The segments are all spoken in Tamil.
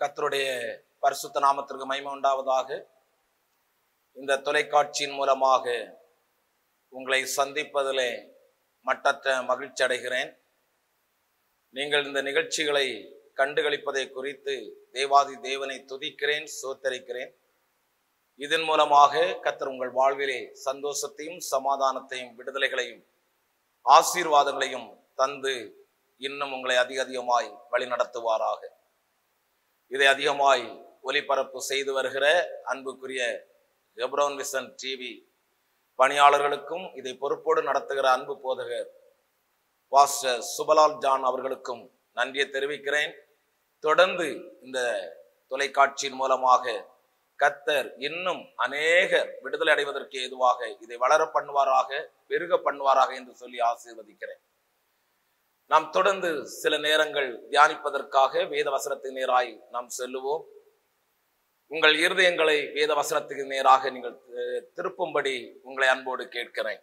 கர்த்தருடைய பரிசுத்த நாமத்திற்கு மகிமை உண்டாவதாக இந்த தொலைக்காட்சியின் மூலமாக உங்களை சந்திப்பதிலே மட்டற்ற மகிழ்ச்சி அடைகிறேன் நீங்கள் இந்த நிகழ்ச்சிகளை கண்டுகளிப்பதை குறித்து தேவாதி தேவனை துதிக்கிறேன் சோத்தரிக்கிறேன் இதன் மூலமாக கர்த்தர் உங்கள் வாழ்விலே சந்தோஷத்தையும் சமாதானத்தையும் விடுதலைகளையும் ஆசீர்வாதங்களையும் தந்து இன்னும் உங்களை அதிக அதிகமாய் வழி நடத்துவாராக இதை அதிகமாய் ஒலிபரப்பு செய்து வருகிற அன்புக்குரிய எப்ரோன் விசன் டிவி பணியாளர்களுக்கும் இதை பொறுப்போடு நடத்துகிற அன்பு போதகர் பாஸ்டர் சுபலால் ஜான் அவர்களுக்கும் நன்றியை தெரிவிக்கிறேன் தொடர்ந்து இந்த தொலைக்காட்சியின் மூலமாக கத்தர் இன்னும் அநேக விடுதலை அடைவதற்கு ஏதுவாக இதை வளர பண்ணுவாராக பெருக பண்ணுவாராக என்று சொல்லி ஆசீர்வதிக்கிறேன் நாம் தொடர்ந்து சில நேரங்கள் தியானிப்பதற்காக வேத வசனத்தின் நேராய் நாம் செல்லுவோம் உங்கள் இருதயங்களை வேத வசனத்துக்கு நேராக நீங்கள் அஹ், திருப்பும்படி உங்களை அன்போடு கேட்கிறேன்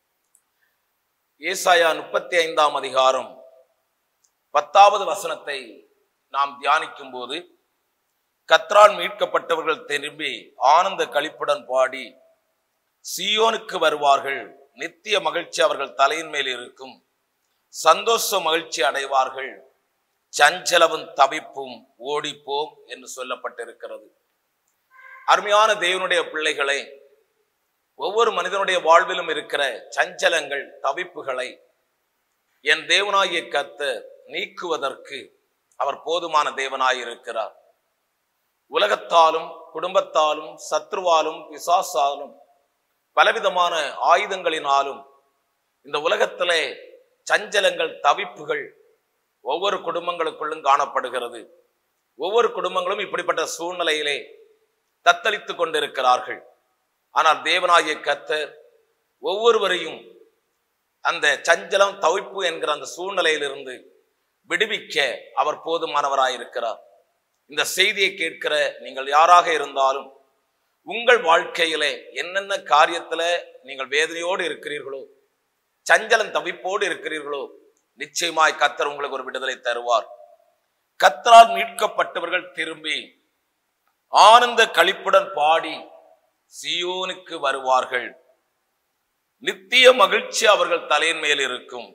ஏசாயா முப்பத்தி ஐந்தாம் அதிகாரம் பத்தாவது வசனத்தை நாம் தியானிக்கும் போது கத்ரால் மீட்கப்பட்டவர்கள் திரும்பி ஆனந்த களிப்புடன் பாடி சியோனுக்கு வருவார்கள் நித்திய மகிழ்ச்சி அவர்கள் தலையின் மேல் இருக்கும் சந்தோஷ மகிழ்ச்சி அடைவார்கள் சஞ்சலவும் தவிப்பும் ஓடிப்போம் என்று சொல்லப்பட்டிருக்கிறது அருமையான தேவனுடைய பிள்ளைகளை ஒவ்வொரு மனிதனுடைய வாழ்விலும் இருக்கிற சஞ்சலங்கள் தவிப்புகளை என் தேவனாகிய கர்த்தர் நீக்குவதற்கு அவர் போதுமான தேவனாய் இருக்கிறார் உலகத்தாலும் குடும்பத்தாலும் சத்ருவாலும் பிசாசாலும் பலவிதமான ஆயுதங்களினாலும் இந்த உலகத்திலே சஞ்சலங்கள் தவிப்புகள் ஒவ்வொரு குடும்பங்களுக்குள்ளும் காணப்படுகிறது ஒவ்வொரு குடும்பங்களும் இப்படிப்பட்ட சூழ்நிலையிலே தத்தளித்துக் கொண்டிருக்கிறார்கள் ஆனால் தேவனாகிய கர்த்தர் ஒவ்வொருவரையும் அந்த சஞ்சலம் தவிப்பு என்கிற அந்த சூழ்நிலையிலிருந்து விடுவிக்க அவர் போதுமானவராயிருக்கிறார் இந்த செய்தியை கேட்கிற நீங்கள் யாராக இருந்தாலும் உங்கள் வாழ்க்கையிலே என்னென்ன காரியத்துல நீங்கள் வேதனையோடு இருக்கிறீர்களோ சஞ்சலம் தவிப்போடு இருக்கிறீர்களோ நிச்சயமாய் கத்தர் உங்களுக்கு ஒரு விடுதலை தருவார் கத்தரால் மீட்கப்பட்டவர்கள் திரும்பி ஆனந்த களிப்புடன் பாடி சியோனுக்கு வருவார்கள் நித்திய மகிழ்ச்சி அவர்கள் தலையின் மேல் இருக்கும்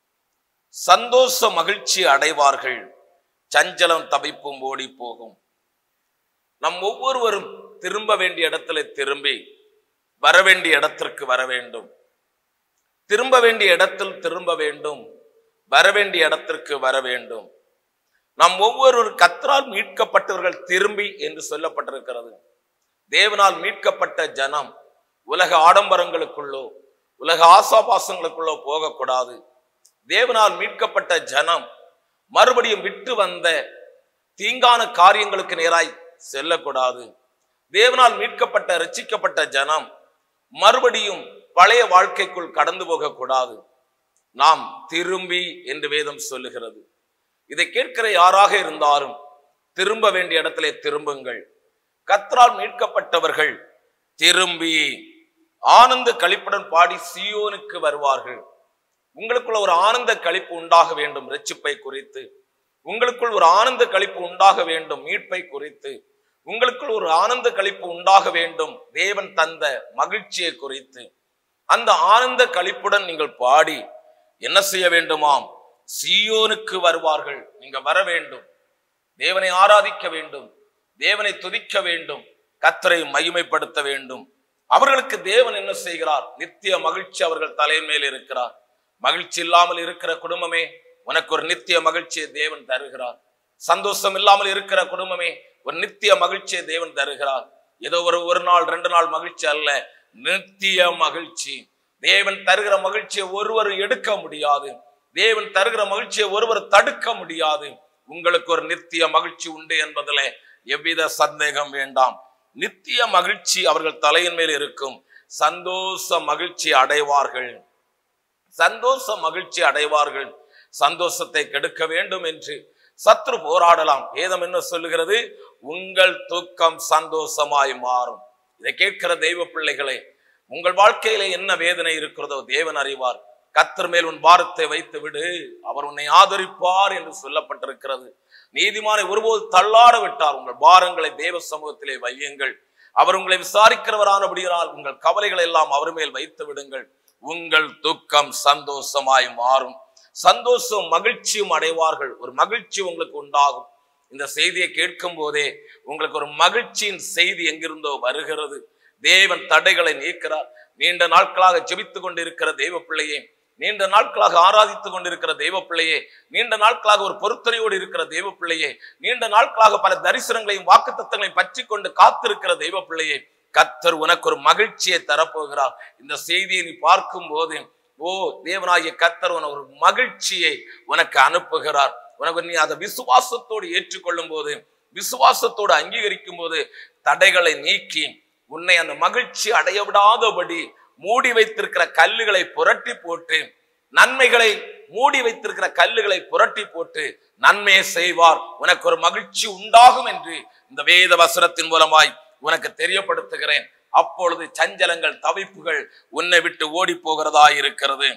சந்தோஷ மகிழ்ச்சி அடைவார்கள் சஞ்சலம் தவிப்பும் ஓடி போகும் நம் ஒவ்வொருவரும் திரும்ப வேண்டிய இடத்துல திரும்பி வர வேண்டிய இடத்திற்கு வர வேண்டும் திரும்ப வேண்டிய இடத்தில் திரும்ப வேண்டும் வர வேண்டிய இடத்திற்கு வர வேண்டும் நம் ஒவ்வொரு கத்தரால் மீட்கப்பட்டவர்கள் திரும்பி என்று சொல்லப்பட்டிருக்கிறது தேவனால் மீட்கப்பட்ட ஜனம் உலக ஆடம்பரங்களுக்குள்ளோ உலக ஆசாபாசங்களுக்குள்ளோ போகக்கூடாது தேவனால் மீட்கப்பட்ட ஜனம் மறுபடியும் விட்டு வந்த தீங்கான காரியங்களுக்கு நேராய் செல்லக்கூடாது தேவனால் மீட்கப்பட்ட ரட்சிக்கப்பட்ட ஜனம் மறுபடியும் பழைய வாழ்க்கைக்குள் கடந்து போகக்கூடாது நாம் திரும்பி என்று வேதம் சொல்லுகிறது இதை கேட்கிற யாராக இருந்தாலும் திரும்ப வேண்டிய இடத்திலே திரும்புங்கள் கத்ரால் மீட்கப்பட்டவர்கள் திரும்பி ஆனந்த களிப்புடன் பாடி சியோனுக்கு வருவார்கள் உங்களுக்குள்ள ஒரு ஆனந்த களிப்பு உண்டாக வேண்டும் ரட்சிப்பை குறித்து உங்களுக்குள் ஒரு ஆனந்த களிப்பு உண்டாக வேண்டும் மீட்பை குறித்து உங்களுக்குள் ஒரு ஆனந்த களிப்பு உண்டாக வேண்டும் தேவன் தந்த மகிழ்ச்சியை குறித்து அந்த ஆனந்த களிப்புடன் நீங்கள் பாடி என்ன செய்ய வேண்டுமாம் சியோனுக்கு வருவார்கள் நீங்க வர வேண்டும் தேவனை ஆராதிக்க வேண்டும் தேவனை துதிக்க வேண்டும் கத்தரை மகிமைப்படுத்த வேண்டும் அவர்களுக்கு தேவன் என்ன செய்கிறார் நித்திய மகிழ்ச்சி அவர்கள் தலையின் மேல் இருக்கிறார் மகிழ்ச்சி இல்லாமல் இருக்கிற குடும்பமே உனக்கு ஒரு நித்திய மகிழ்ச்சியை தேவன் தருகிறார் சந்தோஷம் இல்லாமல் இருக்கிற குடும்பமே ஒரு நித்திய மகிழ்ச்சியை தேவன் தருகிறார் ஏதோ ஒரு ஒரு நாள் ரெண்டு நாள் மகிழ்ச்சி அல்ல நித்திய மகிழ்ச்சி தேவன் தருகிற மகிழ்ச்சியை ஒருவர் எடுக்க முடியாது தேவன் தருகிற மகிழ்ச்சியை ஒருவர் தடுக்க முடியாது உங்களுக்கு ஒரு நித்திய மகிழ்ச்சி உண்டு என்பதிலே எவ்வித சந்தேகம் வேண்டாம் நித்திய மகிழ்ச்சி அவர்கள் தலையின் மேல் இருக்கும் சந்தோஷ மகிழ்ச்சி அடைவார்கள் சந்தோஷ மகிழ்ச்சி அடைவார்கள் சந்தோஷத்தை கெடுக்க வேண்டும் என்று சத்ரு போராடலாம் வேதம் என்ன சொல்லுகிறது உங்கள் துக்கம் சந்தோஷமாய் மாறும் இதை கேட்கிற தெய்வ பிள்ளைகளே உங்கள் வாழ்க்கையில என்ன வேதனை இருக்கிறதோ தேவன் அறிவார் கத்தர் மேல் உன் பாரத்தை வைத்து விடு அவர் உன்னை ஆதரிப்பார் என்று சொல்லப்பட்டிருக்கிறது நீதிமானை ஒருபோது தள்ளாட விட்டார் உங்கள் பாரங்களை தேவ சமூகத்திலே வையுங்கள் அவர் உங்களை விசாரிக்கிறவரானபடியால் உங்கள் கவலைகளை எல்லாம் அவர் மேல் வைத்து விடுங்கள் உங்கள் துக்கம் சந்தோஷமாய் மாறும் சந்தோஷம் மகிழ்ச்சியும் அடைவார்கள் ஒரு மகிழ்ச்சி உங்களுக்கு உண்டாகும் இந்த செய்தியை கேட்கும் போதே உங்களுக்கு ஒரு மகிழ்ச்சியின் செய்தி எங்கிருந்தோ வருகிறது தேவன் தடைகளை நீக்கிறார் நீண்ட நாட்களாக ஜெபித்துக் கொண்டிருக்கிற தெய்வ பிள்ளையே நீண்ட நாட்களாக ஆராதித்துக் கொண்டிருக்கிற தெய்வ பிள்ளையே நீண்ட நாட்களாக ஒரு பொருத்தனையோடு இருக்கிற தெய்வ பிள்ளையே நீண்ட நாட்களாக பல தரிசனங்களையும் வாக்குத்தத்தங்களையும் பற்றி கொண்டு காத்திருக்கிற தெய்வ பிள்ளையே கத்தர் உனக்கு ஒரு மகிழ்ச்சியை தரப்போகிறார் இந்த செய்தியை நீ பார்க்கும் போது ஓ தேவனாகிய கத்தர் உனக்கு ஒரு மகிழ்ச்சியை உனக்கு அனுப்புகிறார் உனக்கு நீ அதை விசுவாசத்தோடு ஏற்றுக்கொள்ளும் போது விசுவாசத்தோடு அங்கீகரிக்கும் போது தடைகளை நீக்கி உன்னை அந்த மகிழ்ச்சி அடைய விடாதபடி மூடி வைத்திருக்கிற கல்லுகளை புரட்டி போட்டு நன்மைகளை மூடி வைத்திருக்கிற கல்லுகளை புரட்டி போட்டு நன்மையை செய்வார் உனக்கு ஒரு மகிழ்ச்சி உண்டாகும் என்று இந்த வேத வசனத்தின் மூலமாய் உனக்கு தெரியப்படுத்துகிறேன் அப்பொழுது சஞ்சலங்கள் தவிப்புகள் உன்னை விட்டு ஓடி போகிறதா இருக்கிறது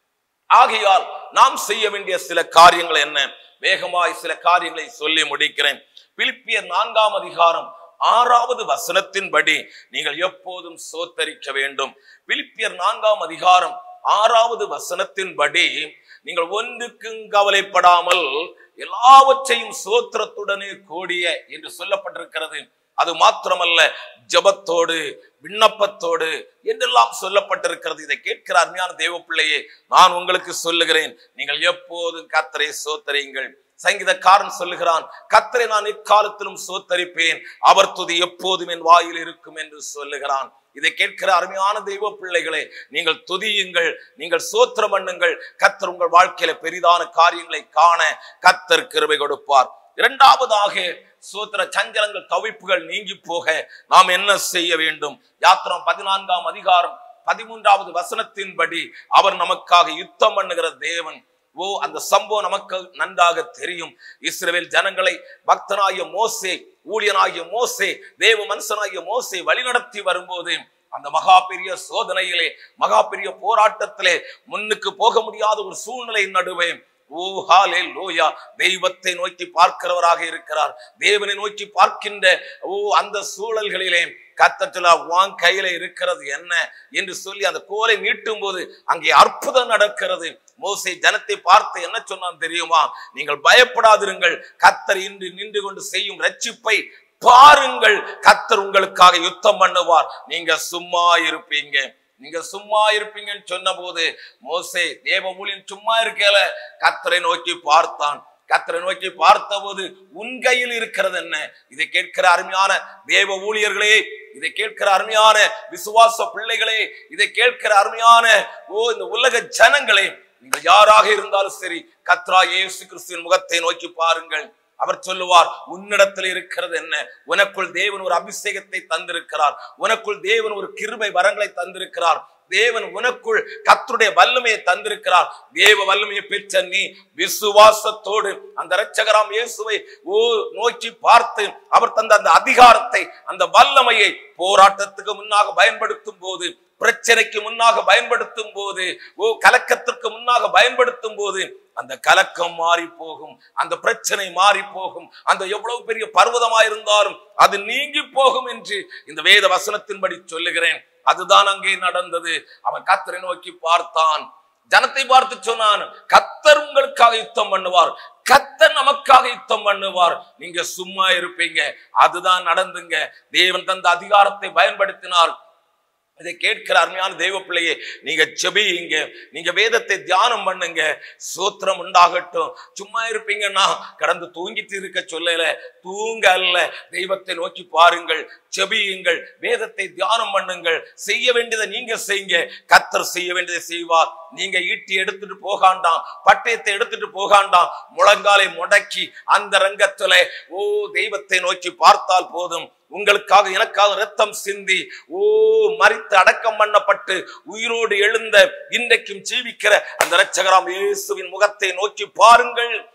ஆகையால் நாம் செய்ய வேண்டிய சில காரியங்கள் என்ன வேகமாய் சில காரியங்களை சொல்லி முடிக்கிறேன் பிலிப்பியர் நான்காம் அதிகாரம் ஆறாவது வசனத்தின்படி நீங்கள் எப்போதும் சோத்தரிக்க வேண்டும் பிலிப்பியர் நான்காம் அதிகாரம் ஆறாவது வசனத்தின்படி நீங்கள் ஒன்றுக்கும் கவலைப்படாமல் எல்லாவற்றையும் சோத்திரத்துடனே கூடிய என்று சொல்லப்பட்டிருக்கிறது அது மாத்திரமல்ல ஜபத்தோடு விண்ணப்பத்தோடு என்றெல்லாம் சொல்லப்பட்டிருக்கிறது இதை கேட்கிற அருமையான தேவ பிள்ளையே நான் உங்களுக்கு சொல்லுகிறேன் நீங்கள் எப்போதும் கத்தரை சோத்தரியுங்கள் சங்கீதக்காரன் சொல்லுகிறான் கத்தரை நான் இக்காலத்திலும் சோத்தரிப்பேன் அவர் துதி எப்போதும் என் வாயில் இருக்கும் என்று சொல்லுகிறான் இதை கேட்கிற அருமையான தெய்வ பிள்ளைகளே நீங்கள் துதியுங்கள் நீங்கள் சோத்திரம் பண்ணுங்கள் கத்தர் உங்கள் வாழ்க்கையில பெரிதான காரியங்களை காண கத்தர் கிருபை கொடுப்பார் இரண்டாவதாக சோத்திர சஞ்சலங்கள் தவிப்புகள் நீங்கி போக நாம் என்ன செய்ய வேண்டும் யாத்திரம் பதினான்காம் அதிகாரம் பதிமூன்றாவது வசனத்தின்படி அவர் நமக்காக யுத்தம் பண்ணுகிற தேவன் ஓ அந்த சம்பவம் நமக்கு நன்றாக தெரியும் இஸ்ரவேல் ஜனங்களை பக்தனாகிய மோசே ஊழியனாகிய மோசே தேவ மனுஷனாகிய மோசே வழிநடத்தி வரும்போது அந்த மகா பெரிய சோதனையிலே மகா பெரிய போராட்டத்திலே முன்னுக்கு போக முடியாத ஒரு சூழ்நிலை நடுவே ஓ ஹாலே லோயா தெய்வத்தை நோக்கி பார்க்கிறவராக இருக்கிறார் தேவனை நோக்கி பார்க்கின்ற ஓ அந்த சூழல்களிலே கத்தத்துல வான் கையில இருக்கிறது என்ன என்று சொல்லி அந்த கோலை நீட்டும் போது அங்கே அற்புதம் நடக்கிறது மோசை ஜனத்தை பார்த்து என்ன சொன்னான் தெரியுமா நீங்கள் பயப்படாதிருங்கள் கத்தர் இன்று நின்று கொண்டு செய்யும் ரட்சிப்பை பாருங்கள் கத்தர் உங்களுக்காக யுத்தம் பண்ணுவார் நீங்க சும்மா இருப்பீங்க நீங்க சும்மா இருப்பீங்கன்னு சொன்ன போது மோசே தேவ ஊழியன் சும்மா இருக்கல கத்தரை நோக்கி பார்த்தான் கத்தரை நோக்கி பார்த்தபோது உன் கையில் இருக்கிறது என்ன இதை கேட்கிற அருமையான தேவ ஊழியர்களே இதை கேட்கிற அருமையான விசுவாச பிள்ளைகளே இதை கேட்கிற அருமையான ஓ இந்த உலக ஜனங்களே நீங்கள் யாராக இருந்தாலும் சரி கத்ரா இயேசு கிறிஸ்துவின் முகத்தை நோக்கி பாருங்கள் அவர் சொல்லுவார் உன்னிடத்தில் இருக்கிறது என்ன உனக்குள் தேவன் ஒரு அபிஷேகத்தை தந்திருக்கிறார் உனக்குள் தேவன் ஒரு கிருபை வரங்களை தந்திருக்கிறார் தேவன் உனக்குள் கத்தருடைய வல்லமையை தந்திருக்கிறார் தேவ வல்லமையை பெற்ற நீ விசுவாசத்தோடு அந்த இரட்சகராம் இயேசுவை ஓ நோக்கி பார்த்து அவர் தந்த அந்த அதிகாரத்தை அந்த வல்லமையை போராட்டத்துக்கு முன்னாக பயன்படுத்தும் போது பிரச்சனைக்கு முன்னாக பயன்படுத்தும் போது ஓ கலக்கத்திற்கு முன்னாக பயன்படுத்தும் போது அந்த கலக்கம் மாறி போகும் அந்த பிரச்சனை மாறி போகும் அந்த எவ்வளவு பெரிய பர்வதமா இருந்தாலும் அது நீங்கி போகும் என்று இந்த வேத வசனத்தின்படி சொல்லுகிறேன் அதுதான் அங்கே நடந்தது அவன் கத்தரை நோக்கி பார்த்தான் ஜனத்தை பார்த்து சொன்னான் கத்தர் உங்களுக்காக யுத்தம் பண்ணுவார் கத்தர் நமக்காக யுத்தம் பண்ணுவார் நீங்க சும்மா இருப்பீங்க அதுதான் நடந்துங்க தேவன் தந்த அதிகாரத்தை பயன்படுத்தினார் இதை கேட்கிற அருமையான தெய்வ பிள்ளையே நீங்க செபியுங்க நீங்க வேதத்தை தியானம் பண்ணுங்க சூத்திரம் உண்டாகட்டும் சும்மா இருப்பீங்கன்னா கடந்து தூங்கிட்டு இருக்க சொல்லல தூங்க அல்ல தெய்வத்தை நோக்கி பாருங்கள் செபியுங்கள் வேதத்தை தியானம் பண்ணுங்கள் செய்ய வேண்டியதை நீங்க செய்யுங்க கத்தர் செய்ய வேண்டியதை செய்வார் நீங்க ஈட்டி எடுத்துட்டு போகாண்டாம் பட்டயத்தை எடுத்துட்டு போகாண்டாம் முழங்காலை முடக்கி அந்த ரங்கத்துல ஓ தெய்வத்தை நோக்கி பார்த்தால் போதும் உங்களுக்காக எனக்காக ரத்தம் சிந்தி ஓ மறித்து அடக்கம் பண்ணப்பட்டு உயிரோடு எழுந்த இன்றைக்கும் ஜீவிக்கிற அந்த இரட்சகராம் இயேசுவின் முகத்தை நோக்கி பாருங்கள்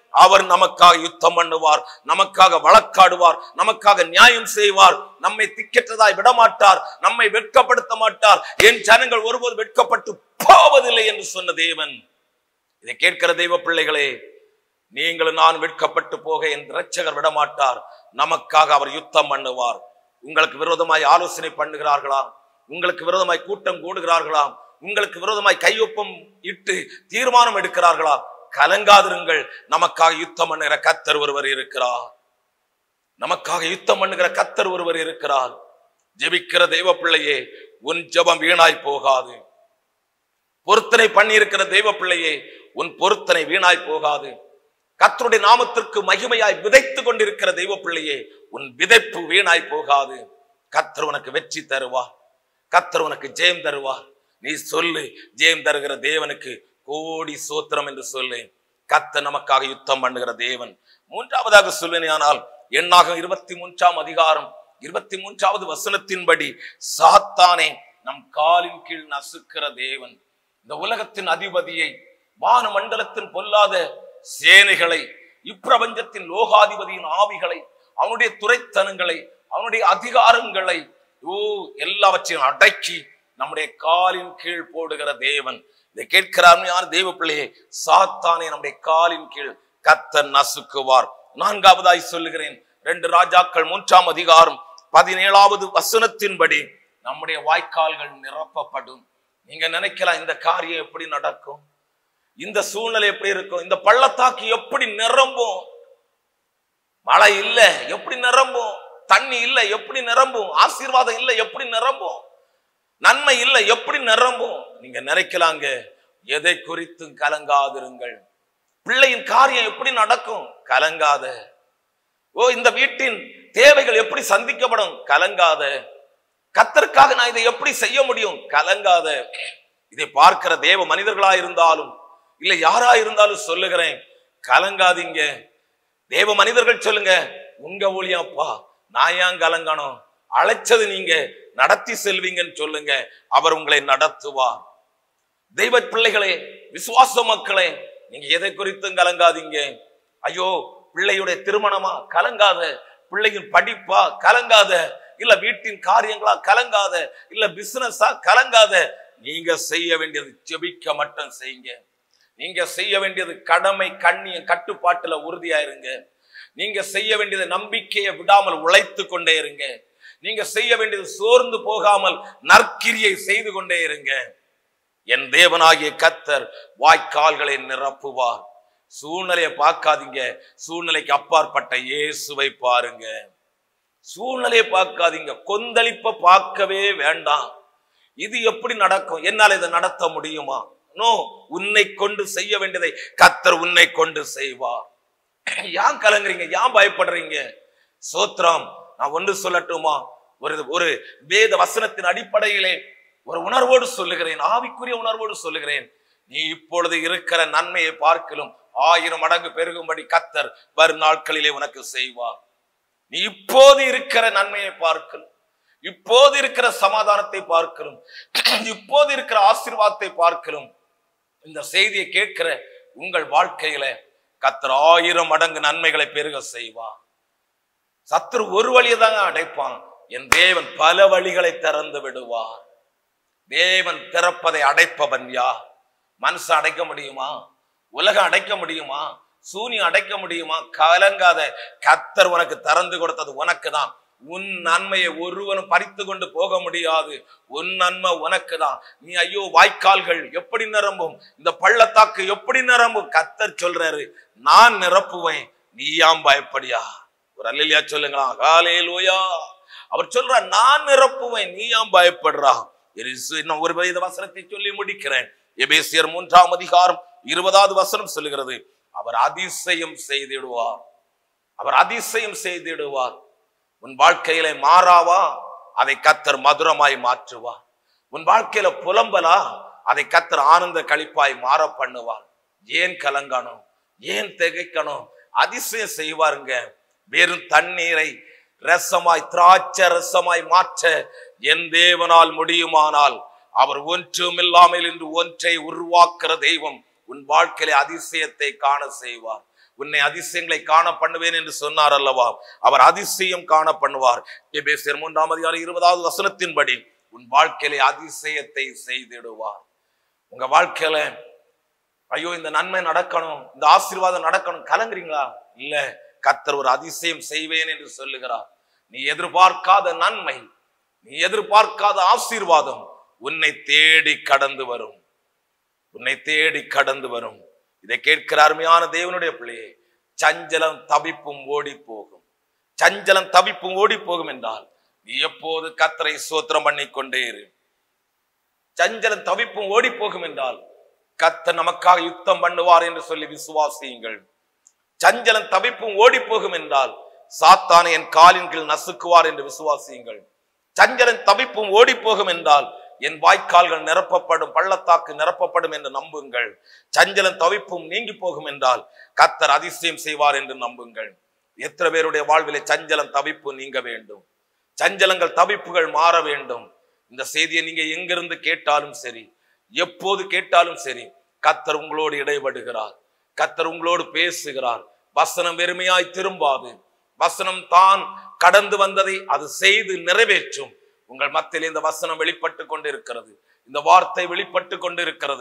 அவர் நமக்காக யுத்தம் பண்ணுவார் நமக்காக வழக்காடுவார் நமக்காக நியாயம் செய்வார் நம்மை திக்கற்றதாய் விடமாட்டார் நம்மை வெட்கப்படுத்த மாட்டார் என் ஜனங்கள் ஒருபோது வெட்கப்பட்டு போவதில்லை என்று சொன்ன தேவன் இதை கேட்கிற தெய்வ பிள்ளைகளே நீங்களும் நான் வெட்கப்பட்டு போக என் இரட்சகர் விடமாட்டார் நமக்காக அவர் யுத்தம் பண்ணுவார் உங்களுக்கு விரோதமாய் ஆலோசனை பண்ணுகிறார்களா உங்களுக்கு விரோதமாய் கூட்டம் கூடுகிறார்களா உங்களுக்கு விரோதமாய் கையொப்பம் இட்டு தீர்மானம் எடுக்கிறார்களா கலங்காதிருங்கள் நமக்காக யுத்தம் பண்ணுகிற கத்தர் ஒருவர் இருக்கிறார் நமக்காக யுத்தம் பண்ணுகிற கத்தர் ஒருவர் இருக்கிறார் ஜெபிக்கிற தெய்வ பிள்ளையே உன் ஜெபம் வீணாய் போகாது பொருத்தனை பண்ணியிருக்கிற தெய்வ பிள்ளையே உன் பொருத்தனை வீணாய் போகாது கத்தருடைய நாமத்திற்கு மகிமையாய் விதைத்துக் கொண்டிருக்கிற தெய்வ பிள்ளையே உன் விதைப்பு வீணாய் போகாது கத்தர் உனக்கு வெற்றி தருவார் கத்தர் உனக்கு ஜெயம் தருவார் நீ சொல்லு ஜெயம் தருகிற தேவனுக்கு கோடி சோத்திரம் என்று சொல்லு கத்த நமக்காக யுத்தம் பண்ணுகிற தேவன் மூன்றாவதாக சொல்வேனேயானால் எண்ணாக இருபத்தி மூன்றாம் அதிகாரம் இருபத்தி மூன்றாவது வசனத்தின்படி சாத்தானே நம் காலின் கீழ் நசுக்கிற தேவன் இந்த உலகத்தின் அதிபதியை வான மண்டலத்தின் பொல்லாத சேனைகளை இப்பிரபஞ்சத்தின் லோகாதிபதியின் ஆவிகளை அவனுடைய துறைத்தனங்களை அவனுடைய அதிகாரங்களை ஓ எல்லாவற்றையும் அடக்கி நம்முடைய காலின் கீழ் போடுகிற தேவன் இதை கேட்கிற அருமையான தேவ பிள்ளையே சாத்தானே நம்முடைய காலின் கீழ் கத்த நசுக்குவார் நான்காவதாய் சொல்லுகிறேன் ரெண்டு ராஜாக்கள் மூன்றாம் அதிகாரம் பதினேழாவது வசனத்தின்படி நம்முடைய வாய்க்கால்கள் நிரப்பப்படும் நீங்க நினைக்கலாம் இந்த காரியம் எப்படி நடக்கும் இந்த சூழ்நிலை எப்படி இருக்கும் இந்த பள்ளத்தாக்கு எப்படி நிரம்பும் மழை இல்ல எப்படி நிரம்பும் தண்ணி இல்ல எப்படி நிரம்பும் ஆசீர்வாதம் இல்ல எப்படி நிரம்பும் நன்மை இல்ல எப்படி நிரம்பும் நீங்க நினைக்கலாங்க எதை குறித்தும் கலங்காதிருங்கள் பிள்ளையின் காரியம் எப்படி நடக்கும் கலங்காத ஓ இந்த வீட்டின் தேவைகள் எப்படி சந்திக்கப்படும் கலங்காத கத்தருக்காக நான் இதை எப்படி செய்ய முடியும் கலங்காத இதை பார்க்கிற தேவ மனிதர்களா இருந்தாலும் இல்ல யாரா இருந்தாலும் சொல்லுகிறேன் கலங்காதீங்க தேவ மனிதர்கள் சொல்லுங்க உங்க ஊழியப்பா நான் ஏன் கலங்கணும் அழைச்சது நீங்க நடத்தி செல்வீங்கன்னு சொல்லுங்க அவர் உங்களை நடத்துவார் தெய்வ பிள்ளைகளே விசுவாச மக்களே நீங்க எதை குறித்தும் கலங்காதீங்க ஐயோ பிள்ளையுடைய திருமணமா கலங்காத பிள்ளையின் படிப்பா கலங்காத இல்ல வீட்டின் காரியங்களா கலங்காத இல்ல பிசினஸா கலங்காத நீங்க செய்ய வேண்டியது ஜெபிக்க மட்டும் செய்யுங்க நீங்க செய்ய வேண்டியது கடமை கண்ணிய கட்டுப்பாட்டுல உறுதியா இருங்க நீங்க செய்ய வேண்டியது நம்பிக்கையை விடாமல் உழைத்து கொண்டே இருங்க நீங்க செய்ய வேண்டியது சோர்ந்து போகாமல் நற்கிரியை செய்து கொண்டே இருங்க என் தேவனாகிய கத்தர் வாய்க்கால்களை நிரப்புவார் சூழ்நிலையை பார்க்காதீங்க சூழ்நிலைக்கு அப்பாற்பட்ட இயேசுவை பாருங்க சூழ்நிலையை பார்க்காதீங்க கொந்தளிப்ப பார்க்கவே வேண்டாம் இது எப்படி நடக்கும் என்னால் இதை நடத்த முடியுமா நோ உன்னை கொண்டு செய்ய வேண்டியதை கத்தர் உன்னை கொண்டு செய்வார் ஏன் கலங்குறீங்க ஏன் பயப்படுறீங்க சோத்ரம் நான் ஒன்று சொல்லட்டுமா ஒரு ஒரு வேத வசனத்தின் அடிப்படையிலே ஒரு உணர்வோடு சொல்லுகிறேன் ஆவிக்குரிய உணர்வோடு சொல்லுகிறேன் நீ இப்பொழுது இருக்கிற நன்மையை பார்க்கலும் ஆயிரம் மடங்கு பெருகும்படி கத்தர் வரும் நாட்களிலே உனக்கு செய்வார் நீ இப்போது இருக்கிற நன்மையை பார்க்கலும் இப்போது இருக்கிற சமாதானத்தை பார்க்கலும் இப்போது இருக்கிற ஆசீர்வாதத்தை பார்க்கலும் இந்த செய்தியை கேட்கிற உங்கள் வாழ்க்கையில கத்தர் ஆயிரம் மடங்கு நன்மைகளை பெருக செய்வார் சத்துரு ஒரு வழியை தாங்க அடைப்பான் என் தேவன் பல வழிகளை திறந்து விடுவார் தேவன் திறப்பதை அடைப்பவன் யார் மனுஷன் அடைக்க முடியுமா உலகம் அடைக்க முடியுமா சூனியம் அடைக்க முடியுமா கலங்காத கத்தர் உனக்கு திறந்து கொடுத்தது உனக்கு தான் உன் நன்மையை ஒருவனும் பறித்து கொண்டு போக முடியாது உன் நன்மை உனக்கு தான் நீ ஐயோ வாய்க்கால்கள் எப்படி நிரம்பும் இந்த பள்ளத்தாக்கு எப்படி நிரம்பும் கத்தர் சொல்றாரு நான் நிரப்புவேன் நீ யாம் பயப்படியா ஒரு அல்லையா சொல்லுங்களா காலே லோயா அவர் சொல்றார் நான் நிரப்புவேன் நீ யாம் பயப்படுறா எரிசு- இன்னும் ஒரு வேத வசனத்தை சொல்லி முடிக்கிறேன் எபேசியர் மூன்றாம் அதிகாரம் இருபதாவது வசனம் சொல்லுகிறது அவர் அதிசயம் செய்திடுவார் அவர் அதிசயம் செய்திடுவார் உன் வாழ்க்கையில மாறாவா அதை கத்தர் மதுரமாய் மாற்றுவார் உன் வாழ்க்கையில புலம்பலா அதை கத்தர் ஆனந்த களிப்பாய் மாற பண்ணுவார் ஏன் கலங்கணும் ஏன் திகைக்கணும் அதிசயம் செய்வாருங்க வெறும் தண்ணீரை ரசமாய் திராட்சை ரசமாய் மாற்ற என் தேவனால் முடியுமானால் அவர் ஒன்றுமில்லாமல் இன்று ஒன்றை உருவாக்குற தெய்வம் உன் வாழ்க்கையில அதிசயத்தை காண செய்வார் உன்னை அதிசயங்களை காண பண்ணுவேன் என்று சொன்னார் அல்லவா அவர் அதிசயம் காண பண்ணுவார் எபேசியர் மூன்றாம் அதிகாரம் இருபதாவது வசனத்தின்படி உன் வாழ்க்கையிலே அதிசயத்தை செய்திடுவார் உங்க வாழ்க்கையில ஐயோ இந்த நன்மை நடக்கணும் இந்த ஆசீர்வாதம் நடக்கணும் கலங்குறீங்களா இல்ல கத்தர் ஒரு அதிசயம் செய்வேன் என்று சொல்லுகிறார் நீ எதிர்பார்க்காத நன்மை நீ எதிர்பார்க்காத ஆசீர்வாதம் உன்னை தேடி கடந்து வரும் உன்னை தேடி கடந்து வரும் இதை கேட்கிற அருமையான தேவனுடைய பிள்ளையே சஞ்சலம் தவிப்பும் ஓடி போகும் சஞ்சலம் தவிப்பும் ஓடி போகும் என்றால் நீ எப்போது கத்தரை சோத்திரம் பண்ணி கொண்டே இரு சஞ்சலம் தவிப்பும் ஓடி போகும் என்றால் கத்தர் நமக்காக யுத்தம் பண்ணுவார் என்று சொல்லி விசுவாசியுங்கள் சஞ்சலம் தவிப்பும் ஓடி போகும் என்றால் சாத்தானை என் காலின் கீழ் நசுக்குவார் என்று விசுவாசியுங்கள் சஞ்சலம் தவிப்பும் ஓடி போகும் என்றால் என் வாய்க்கால்கள் நிரப்பப்படும் பள்ளத்தாக்கு நிரப்பப்படும் என்று நம்புங்கள் சஞ்சலம் தவிப்பும் நீங்கி போகும் என்றால் கத்தர் அதிசயம் செய்வார் என்று நம்புங்கள் எத்தனை பேருடைய வாழ்விலே சஞ்சலம் தவிப்பு நீங்க வேண்டும் சஞ்சலங்கள் தவிப்புகள் மாற வேண்டும் இந்த செய்தியை நீங்க எங்கிருந்து கேட்டாலும் சரி எப்போது கேட்டாலும் சரி கத்தர் உங்களோடு இடைபடுகிறார் கத்தர் உங்களோடு பேசுகிறார் வசனம் வெறுமையாய் திரும்பாது வசனம் தான் கடந்து வந்ததை அது செய்து நிறைவேற்றும் உங்கள் மத்தியில் இந்த வசனம் வெளிப்பட்டு கொண்டிருக்கிறது இந்த வார்த்தை வெளிப்பட்டு கொண்டிருக்கிறது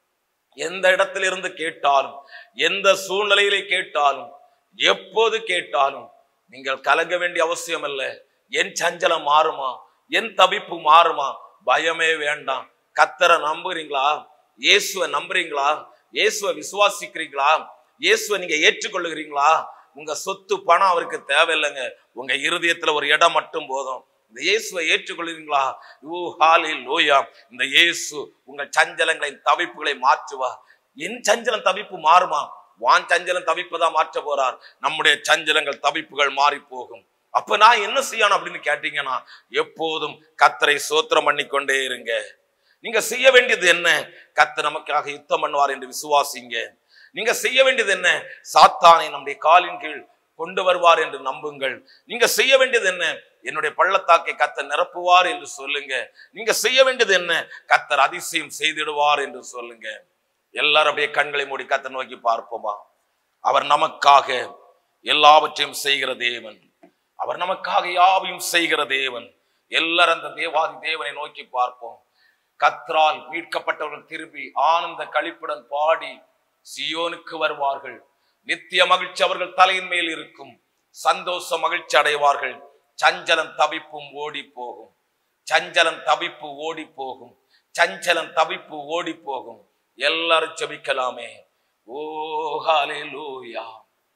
எந்த இடத்திலிருந்து கேட்டாலும் எந்த சூழ்நிலையிலே கேட்டாலும் எப்போது கேட்டாலும் நீங்கள் கலங்க வேண்டிய அவசியம் அல்ல என் சஞ்சலம் மாறுமா என் தவிப்பு மாறுமா பயமே வேண்டாம் கத்தரை நம்புறீங்களா இயேசுவை நம்புறீங்களா இயேசுவை விசுவாசிக்கிறீங்களா இயேசுவை நீங்க ஏற்றுக்கொள்ளுகிறீங்களா உங்க சொத்து பணம் அவருக்கு தேவையில்லைங்க உங்க இருதயத்துல ஒரு இடம் மட்டும் போதும் இந்த இயேசுவை ஏற்றுக்கொள்கிறீங்களா ஓ ஹாலி லோயா இந்த இயேசு உங்கள் சஞ்சலங்களை தவிப்புகளை மாற்றுவார் என் சஞ்சலம் தவிப்பு மாறுமா வான் சஞ்சலம் தவிப்பு தான் மாற்ற போறார் நம்முடைய சஞ்சலங்கள் தவிப்புகள் மாறி போகும் அப்ப நான் என்ன செய்யணும் அப்படின்னு கேட்டீங்கன்னா எப்போதும் கத்தரை சோத்திரம் பண்ணி கொண்டே இருங்க நீங்க செய்ய வேண்டியது என்ன கத்த நமக்காக யுத்தம் பண்ணுவார் என்று விசுவாசிங்க நீங்க செய்ய வேண்டியது என்ன சாத்தானை நம்முடைய காலின் கீழ் கொண்டு வருவார் என்று நம்புங்கள் நீங்க செய்ய வேண்டியது என்ன என்னுடைய பள்ளத்தாக்கை கத்தர் நிரப்புவார் என்று சொல்லுங்க நீங்க செய்ய வேண்டியது என்ன கத்தர் அதிசயம் செய்திடுவார் என்று சொல்லுங்க எல்லாரும் அப்படியே கண்களை மூடி கத்தர் நோக்கி பார்ப்போமா அவர் நமக்காக எல்லாவற்றையும் செய்கிற தேவன் அவர் நமக்காக யாவையும் செய்கிற தேவன் எல்லாரும் அந்த தேவாதி தேவனை நோக்கி பார்ப்போம் கத்ரால் மீட்கப்பட்டவர்கள் திரும்பி ஆனந்த கழிப்புடன் பாடி சியோனுக்கு வருவார்கள் நித்திய மகிழ்ச்சி அவர்கள் தலையின் மேல் இருக்கும் சந்தோஷ மகிழ்ச்சி அடைவார்கள் சஞ்சலம் தவிப்பும் ஓடி போகும் சஞ்சலம் தவிப்பு ஓடி போகும் சஞ்சலம் தவிப்பு ஓடி போகும் எல்லாரும் ஜெபிக்கலாமே ஓ ஹalleluya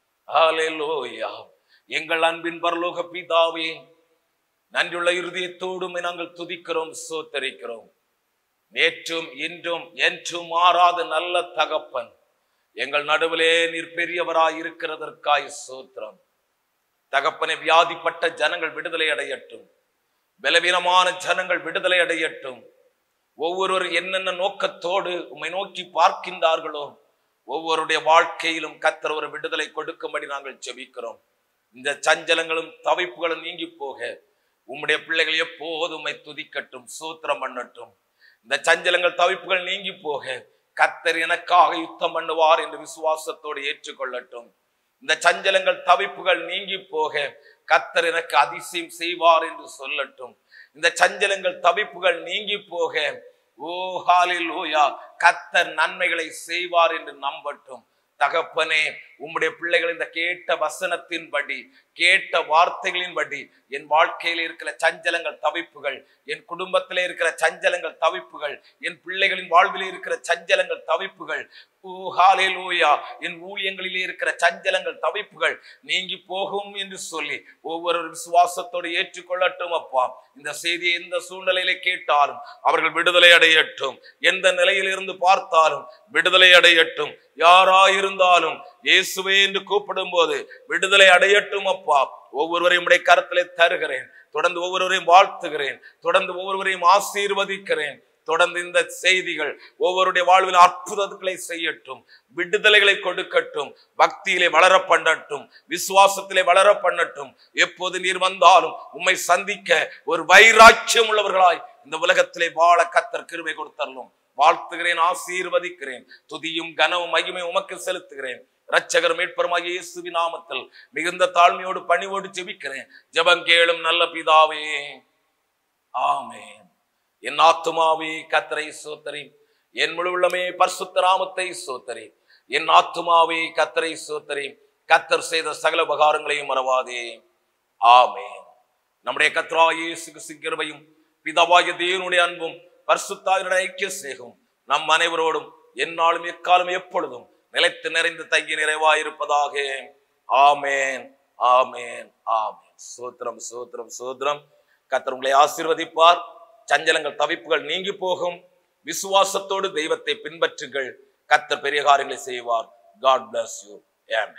ஹalleluya எங்கள் அன்பின் பரலோக பிதாவே நன்றியுள்ள இருதயத்தோடும் நாங்கள் துதிக்கிறோம் சோத்தரிக்கிறோம் நேற்றும் இன்றும் என்றும் மாறாத நல்ல தகப்பன் எங்கள் நடுவிலே நீர் பெரியவராய் இருக்கிறதற்காய் சோத்திரம் தகப்பனை வியாதிப்பட்ட ஜனங்கள் விடுதலை அடையட்டும் பலவீனமான ஜனங்கள் விடுதலை அடையட்டும் ஒவ்வொருவர் என்னென்ன நோக்கத்தோடு உம்மை நோக்கி பார்க்கின்றார்களோ ஒவ்வொருடைய வாழ்க்கையிலும் கத்தர் ஒரு விடுதலை கொடுக்கும்படி நாங்கள் ஜெபிக்கிறோம் இந்த சஞ்சலங்களும் தவிப்புகளும் நீங்கி போக உம்முடைய பிள்ளைகள் எப்போது உம்மை துதிக்கட்டும் சூத்திரம் பண்ணட்டும் இந்த சஞ்சலங்கள் தவிப்புகள் நீங்கி போக கத்தர் எனக்காக யுத்தம் பண்ணுவார் என்று விசுவாசத்தோடு ஏற்றுக்கொள்ளட்டும் இந்த சஞ்சலங்கள் தவிப்புகள் நீங்கி போக கத்தர் எனக்கு அதிசயம் செய்வார் என்று சொல்லட்டும் இந்த சஞ்சலங்கள் தவிப்புகள் நீங்கி போக ஓ ஹாலில் ஓயா கத்தர் நன்மைகளை செய்வார் என்று நம்பட்டும் தகப்பனே உம்முடைய பிள்ளைகள் இந்த கேட்ட வசனத்தின்படி கேட்ட வார்த்தைகளின்படி என் வாழ்க்கையில் இருக்கிற சஞ்சலங்கள் தவிப்புகள் என் குடும்பத்திலே இருக்கிற சஞ்சலங்கள் தவிப்புகள் என் பிள்ளைகளின் வாழ்விலே இருக்கிற சஞ்சலங்கள் தவிப்புகள் ஓ ஹalleluya என் ஊழியங்களிலே இருக்கிற சஞ்சலங்கள் தவிப்புகள் நீங்கி போகும் என்று சொல்லி ஒவ்வொரு விசுவாசத்தோடு ஏற்றுக்கொள்ளட்டும் அப்பா இந்த செய்தியை எந்த சூழ்நிலையிலே கேட்டாலும் அவர்கள் விடுதலை அடையட்டும் எந்த நிலையில் இருந்து பார்த்தாலும் விடுதலை அடையட்டும் யாராயிருந்தாலும் இயேசுவே என்று கூப்பிடும் போது விடுதலை அடையட்டும் அப்பா ஒவ்வொருவரையும் உடைய கரத்திலே தருகிறேன் தொடர்ந்து ஒவ்வொருவரையும் வாழ்த்துகிறேன் தொடர்ந்து ஒவ்வொருவரையும் ஆசீர்வதிக்கிறேன் தொடர்ந்து இந்த செய்திகள் ஒவ்வொருடைய வாழ்வில் அற்புதங்களை செய்யட்டும் விடுதலைகளை கொடுக்கட்டும் பக்தியிலே வளர பண்ணட்டும் விசுவாசத்திலே வளர பண்ணட்டும் எப்போது நீர் வந்தாலும் உம்மை சந்திக்க ஒரு வைராக்கியம் உள்ளவர்களாய் இந்த உலகத்திலே வாழ கத்தர் கிருபை கொடுத்தரலும் வாழ்த்துகிறேன் ஆசீர்வதிக்கிறேன் துதியும் கனவும் மகிமை உமக்கு செலுத்துகிறேன் இரட்சகர் மீட்பருமாகிய இயேசுவின் நாமத்தில் மிகுந்த தாழ்மையோடு பணிவோடு ஜெபிக்கிறேன் ஜெபம் கேளும் நல்ல பிதாவே ஆமென் என் ஆத்துமாவே கத்தரை சோத்தரி என் முழு உள்ளமே பரிசுத்த நாமத்தை சோத்தரி என் ஆத்துமாவே கத்தரை சோத்தரி கத்தர் செய்த சகல உபகாரங்களையும் மறவாதே ஆமென் நம்முடைய கத்ரா இயேசு கிறிஸ்து கிருபையும் பிதாவாகிய தேவனுடைய அன்பும் பரிசுத்தாவினுடைய ஐக்கிய சேகம் நம் அனைவரோடும் எந்நாளும் எக்காலம் எப்பொழுதும் நிலைத்து நிறைந்து தங்கி நிறைவாயிருப்பதாக ஆமேன் ஆமேன் ஆமேன் சோத்திரம் சோத்திரம் சோத்திரம் கத்தர் உங்களை ஆசீர்வதிப்பார் சஞ்சலங்கள் தவிப்புகள் நீங்கி போகும் விசுவாசத்தோடு தெய்வத்தை பின்பற்றுங்கள் கத்தர் பெரிய காரியங்களை செய்வார் காட் bless யூ ஆமென்